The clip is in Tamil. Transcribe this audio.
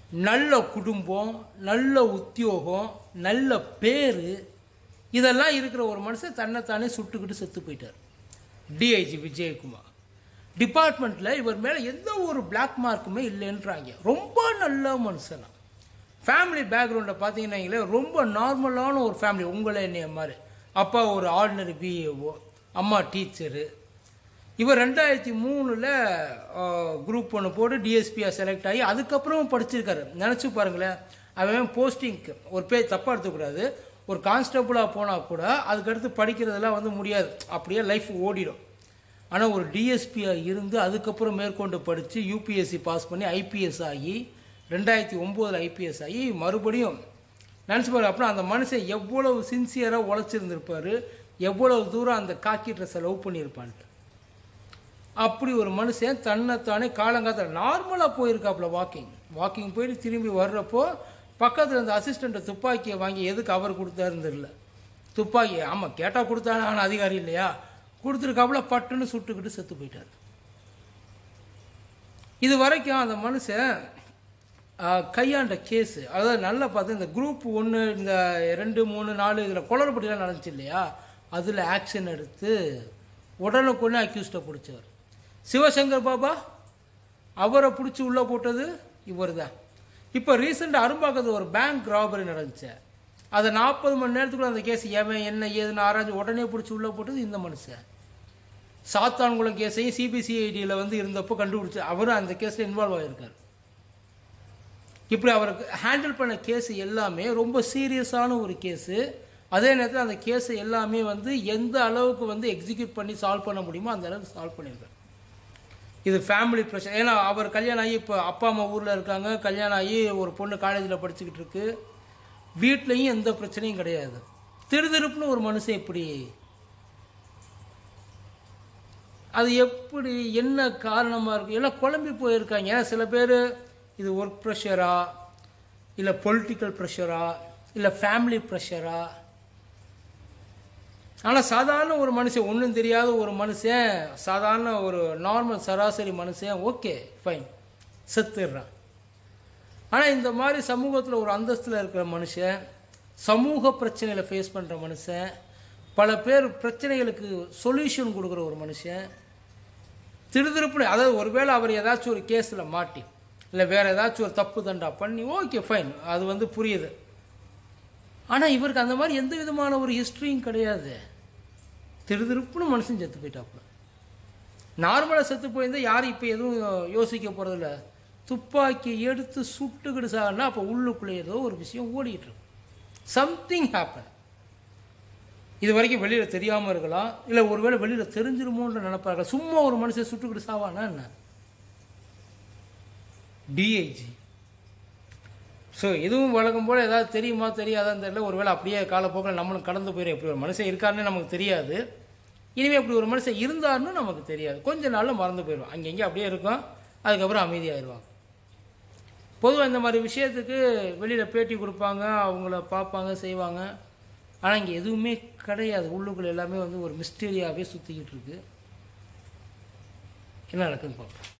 நல்ல குடும்பம் நல்ல உத்தியோகம் நல்ல பேர் இதெல்லாம் இருக்கிற ஒரு மனுஷன் தன்னைத்தானே சுட்டுக்கிட்டு செத்து போயிட்டார் டிஐஜி விஜயகுமார் டிபார்ட்மெண்ட்டில் இவர் மேலே எந்த ஒரு பிளாக் மார்க்குமே இல்லைன்றாங்க ரொம்ப நல்ல மனுஷனா ஃபேமிலி பேக்ரவுண்டை பார்த்தீங்கன்னா ரொம்ப நார்மலான ஒரு ஃபேமிலி உங்களை என்னைய மாதிரி அப்பா ஒரு ஆர்டினரி பிஏஓ அம்மா டீச்சரு இவர் ரெண்டாயிரத்தி மூணில் குரூப் ஒன்று போட்டு டிஎஸ்பியாக செலக்ட் ஆகி அதுக்கப்புறம் படிச்சிருக்காரு நினச்சி பாருங்களேன் அவன் போஸ்டிங்க்கு ஒரு பேர் தப்பாக எடுத்துக்கூடாது ஒரு கான்ஸ்டபுளாக போனால் கூட அதுக்கடுத்து படிக்கிறதெல்லாம் வந்து முடியாது அப்படியே லைஃப் ஓடிடும் ஆனால் ஒரு டிஎஸ்பியாக இருந்து அதுக்கப்புறம் மேற்கொண்டு படித்து யூபிஎஸ்சி பாஸ் பண்ணி ஐபிஎஸ் ஆகி ரெண்டாயிரத்தி ஒம்போதில் ஐபிஎஸ் ஆகி மறுபடியும் நினச்சி பாரு அப்புறம் அந்த மனுஷன் எவ்வளவு சின்சியராக உழைச்சிருந்திருப்பாரு எவ்வளவு தூரம் அந்த காக்கி ட்ரெஸ்ஸை லவ் பண்ணியிருப்பான்ட்டு அப்படி ஒரு மனுஷன் தன்னைத்தானே காலங்காலத்தில் நார்மலாக போயிருக்காப்புல வாக்கிங் வாக்கிங் போயிட்டு திரும்பி வர்றப்போ பக்கத்தில் இருந்த அசிஸ்டண்ட்டை துப்பாக்கியை வாங்கி எதுக்கு அவர் கொடுத்தாருன்னு தெரியல துப்பாக்கி ஆமாம் கேட்டால் கொடுத்தானே ஆனால் அதிகாரி இல்லையா கொடுத்துருக்காப்புல பட்டுன்னு சுட்டுக்கிட்டு செத்து போயிட்டார் இது வரைக்கும் அந்த மனுஷன் ஆஹ், கையாண்ட கேஸு அதாவது நல்லா பார்த்து இந்த குரூப் ஒன்று இந்த ரெண்டு மூணு நாலு இதில் குளறுபடிலாம் நடந்துச்சு இல்லையா அதில் ஆக்ஷன் எடுத்து உடனுக்குடனே அக்யூஸ்டை பிடிச்சவர் சிவசங்கர் பாபா அவரை பிடிச்சி உள்ளே போட்டது இவர் தான் இப்போ ரீசெண்ட் அரும்பாக்கத்தில் ஒரு பேங்க் ராபரி நடந்துச்சு அதை நாற்பது மணி நேரத்துக்குள்ள அந்த கேஸ் எவன் என்ன ஏதுன்னு ஆராய்ஞ்சு உடனே பிடிச்சி உள்ளே போட்டது இந்த மனுஷன் சாத்தான்குளம் கேஸையும் சிபிசிஐடியில் வந்து இருந்தப்போ கண்டுபிடிச்சு அவரும் அந்த கேஸில் இன்வால்வ் ஆகியிருக்கார் இப்படி அவருக்கு ஹேண்டில் பண்ண கேஸ் எல்லாமே ரொம்ப சீரியஸான ஒரு கேஸு அதே நேரத்தில் அந்த கேஸை எல்லாமே வந்து எந்த அளவுக்கு வந்து எக்ஸிக்யூட் பண்ணி சால்வ் பண்ண முடியுமோ அந்த அளவுக்கு சால்வ் பண்ணியிருக்காரு இது ஃபேமிலி ப்ரெஷர் ஏன்னா அவர் கல்யாணம் ஆகி இப்போ அப்பா அம்மா ஊரில் இருக்காங்க கல்யாணம் ஆகி ஒரு பொண்ணு காலேஜில் படிச்சுக்கிட்டு இருக்கு வீட்லேயும் எந்த பிரச்சனையும் கிடையாது திருதிருப்புன்னு ஒரு மனுஷன் இப்படி அது எப்படி என்ன காரணமாக இருக்கும் எல்லாம் குழம்பி போயிருக்காங்க ஏன்னா சில பேர் இது ஒர்க் ப்ரெஷரா இல்லை பொலிட்டிக்கல் ப்ரெஷரா இல்லை ஃபேமிலி ப்ரெஷரா ஆனால் சாதாரண ஒரு மனுஷன் ஒன்றும் தெரியாத ஒரு மனுஷன் சாதாரண ஒரு நார்மல் சராசரி மனுஷன் ஓகே ஃபைன் செத்துடுறான் ஆனால் இந்த மாதிரி சமூகத்தில் ஒரு அந்தஸ்தில் இருக்கிற மனுஷன் சமூக பிரச்சனைகளை ஃபேஸ் பண்ணுற மனுஷன் பல பேர் பிரச்சனைகளுக்கு சொல்யூஷன் கொடுக்குற ஒரு மனுஷன் திருதிருப்புன்னு அதாவது ஒருவேளை அவர் ஏதாச்சும் ஒரு கேஸில் மாட்டி இல்லை வேறு ஏதாச்சும் ஒரு தப்பு தண்டா பண்ணி ஓகே ஃபைன் அது வந்து புரியுது ஆனால் இவருக்கு அந்த மாதிரி எந்த விதமான ஒரு ஹிஸ்ட்ரியும் கிடையாது திருதிருப்புன்னு மனுஷன் செத்து போயிட்டாப்புல நார்மலாக செத்து போயிருந்தால் யாரும் இப்போ எதுவும் யோசிக்க போகிறதில்ல துப்பாக்கி எடுத்து சுட்டுக்கிட்டு சாகனா அப்போ உள்ளுக்குள்ளே ஏதோ ஒரு விஷயம் ஓடிட்டு இருக்கும் சம்திங் ஹேப்பன் இது வரைக்கும் வெளியில் தெரியாமல் இருக்கலாம் இல்லை ஒருவேளை வெளியில் தெரிஞ்சிருமோன்ற நினைப்பாங்க சும்மா ஒரு மனுஷன் சுட்டுக்கிட்டு சாவானா என்ன டிஐஜி ஸோ இதுவும் வழக்கம் போல் ஏதாவது தெரியுமா தெரியாதான்னு தெரியல ஒருவேளை அப்படியே காலப்போக்கில் நம்மளும் கடந்து போயிடும் எப்படி ஒரு மனுஷன் இருக்காருன்னு நமக்கு தெரியாது இனிமேல் இப்படி ஒரு மனுஷன் இருந்தாருன்னு நமக்கு தெரியாது கொஞ்ச நாளில் மறந்து போயிடும் அங்கங்கே அப்படியே இருக்கும் அதுக்கப்புறம் அமைதியாயிருவாங்க பொதுவாக இந்த மாதிரி விஷயத்துக்கு வெளியில் பேட்டி கொடுப்பாங்க அவங்கள பார்ப்பாங்க செய்வாங்க ஆனால் இங்கே எதுவுமே கிடையாது உள்ளுக்குள்ள எல்லாமே வந்து ஒரு மிஸ்டீரியாவே சுற்றிக்கிட்டு இருக்கு என்ன நடக்குதுன்னு பார்ப்போம்